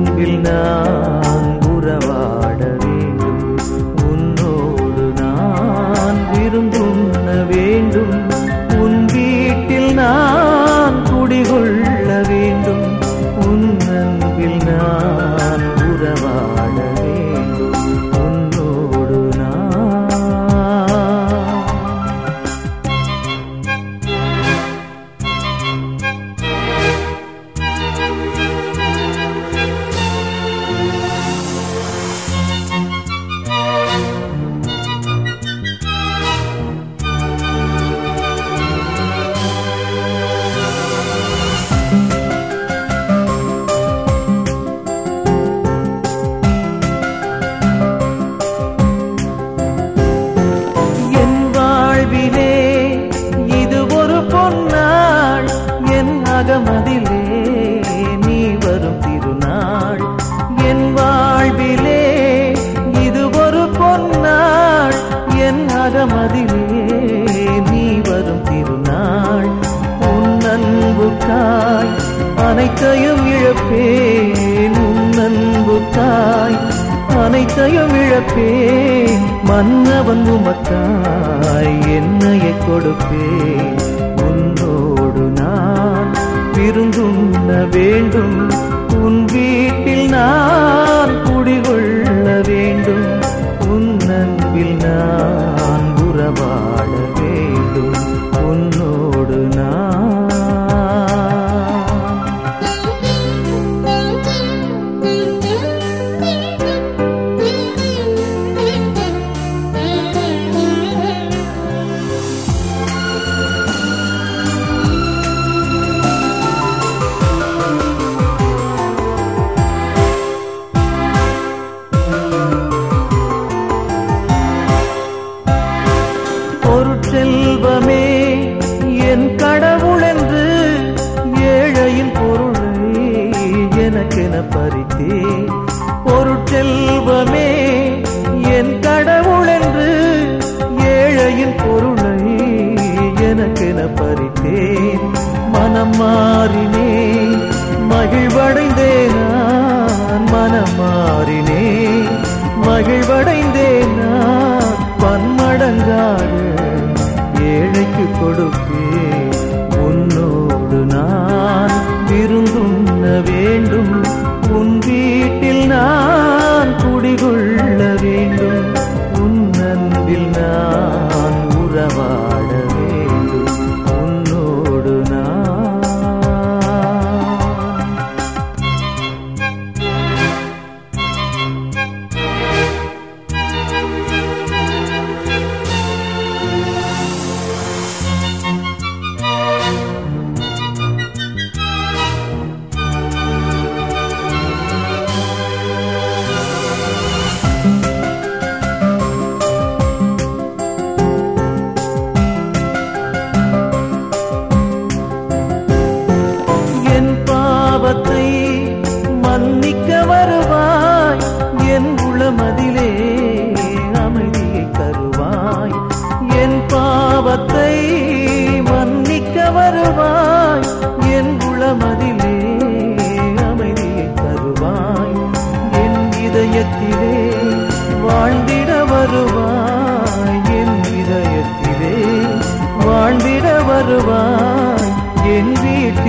அன்பில் நான் உறவாட வேண்டும் உன்னோடு நான் விருந்துண்ண வேண்டும் உன் வீட்டில் நான் குடிகொள்ள வேண்டும் உன் அன்பில் நான் உறவாட வேண்டும் உன்னோடு நான் என் வாழ்விலே இது ஒரு பொன்னாள் என் அகமதிலே நீ வரும் திருநாள் என் வாழ்விலே இது ஒரு பொன்னாள் என் அகமதிலே நீ வரும் திருநாள் உன் அன்புக்காய் அனைத்தையும் இழப்பேன் உன் அன்புக்காய் அனைத்தையும் இழப்பேன் மன்னவன் உமக்காய் என்னையை கொடுப்பேன் உன்னோடு நான் விருந்துண்ண வேண்டும் உன் வீட்டில் நான் குடிகொள்ள வேண்டும் உன் அன்பில் நான் உறவாட வேண்டும் உன்னோடு நான் பொருட்செல்வமே என் கடவுள் என்று ஏழையின் பொருளை எனக்கென பறித்தே பொருட்செல்வமே என் கடவுள் என்று ஏழையின் பொருளை எனக்கென பறித்தேன் மனம் மாறினே மகிழ்வடைந்தேன் நான் மனம் மாறினே மகிழ்வடைந்தேன் நான் பன்மடங்காக ஏழைக்கு கொடுப்பேன் உன்னோடு நான் விருந்துண்ண வேண்டும் உன் வீட்டில் நான் குடிகொள்ள வேண்டும் உன் அன்பில் நான் உறவாட வேண்டும் உன்னோடு நான் என் பாவத்தை மன்னிக்க வருவாய் என் உளமதிலே அமைதியை தருவாய் என் பாவத்தை மன்னிக்க வருவாய் என் உளமதிலே அமைதியை தருவாய் என் இதயத்திலே வாழ்ந்திட வருவாய் என் இதயத்திலே வாழ்ந்திட வருவாய் என் வீட்டில்